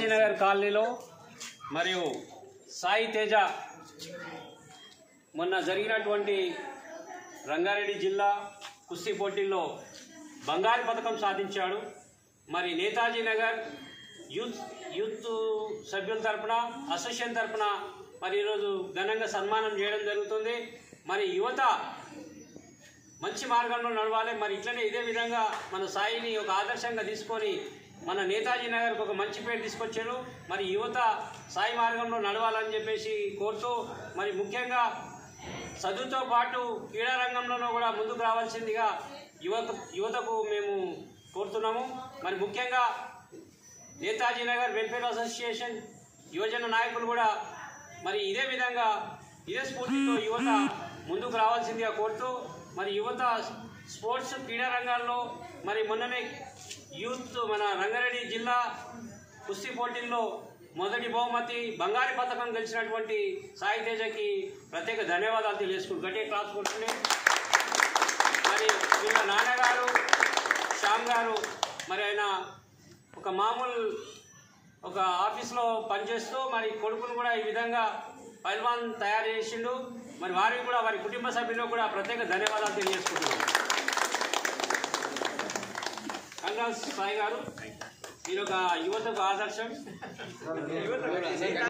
నేతాజీ నగర్ కాలనీలో మరియు సాయి తేజ మొన్న జరిగినటువంటి రంగారెడ్డి జిల్లా కుస్తీ పోటీల్లో బంగారు పథకం సాధించాడు మరి నేతాజీ నగర్ యూత్ యూత్ సభ్యుల తరపున అసోసియేషన్ తరపున మరి ఈరోజు ఘనంగా సన్మానం చేయడం జరుగుతుంది మరి యువత మంచి మార్గంలో నడవాలి మరి ఇట్లనే ఇదే విధంగా మన సాయిని ఒక ఆదర్శంగా తీసుకొని మన నేతాజీ నగర్కి ఒక మంచి పేరు తీసుకొచ్చారు మరి యువత సాయి మార్గంలో నడవాలని చెప్పేసి కోరుతూ మరి ముఖ్యంగా చదువుతో పాటు క్రీడా రంగంలోనూ కూడా ముందుకు రావాల్సిందిగా యువత యువతకు మేము కోరుతున్నాము మరి ముఖ్యంగా నేతాజీ నగర్ వెల్ఫేర్ అసోసియేషన్ యువజన నాయకులు కూడా మరి ఇదే విధంగా ఇదే స్ఫూర్తితో యువత ముందుకు రావాల్సిందిగా కోరుతూ మరి యువత స్పోర్ట్స్ క్రీడా రంగాల్లో మరి మొన్ననే యూత్ మన రంగారెడ్డి జిల్లా కుస్తీ పోటీల్లో మొదటి బహుమతి బంగారు పథకం గెలిచినటువంటి సాయి తేజకి ప్రత్యేక ధన్యవాదాలు తెలియజేసుకుంటూ గట్టిగా క్లాస్ కొట్టుకుని మరి వీళ్ళ నాన్నగారు శ్యామ్ గారు మరి ఆయన ఒక మామూలు ఒక ఆఫీస్లో పనిచేస్తూ మరి కొడుకును కూడా ఈ విధంగా పైల్వాన్ తయారు చేసిండు మరి వారికి కూడా వారి కుటుంబ సభ్యులకు కూడా ప్రత్యేక ధన్యవాదాలు తెలియజేసుకుంటున్నాం కంగ్రాస్ సాయి గారు మీరు ఒక యువతకు ఆదర్శం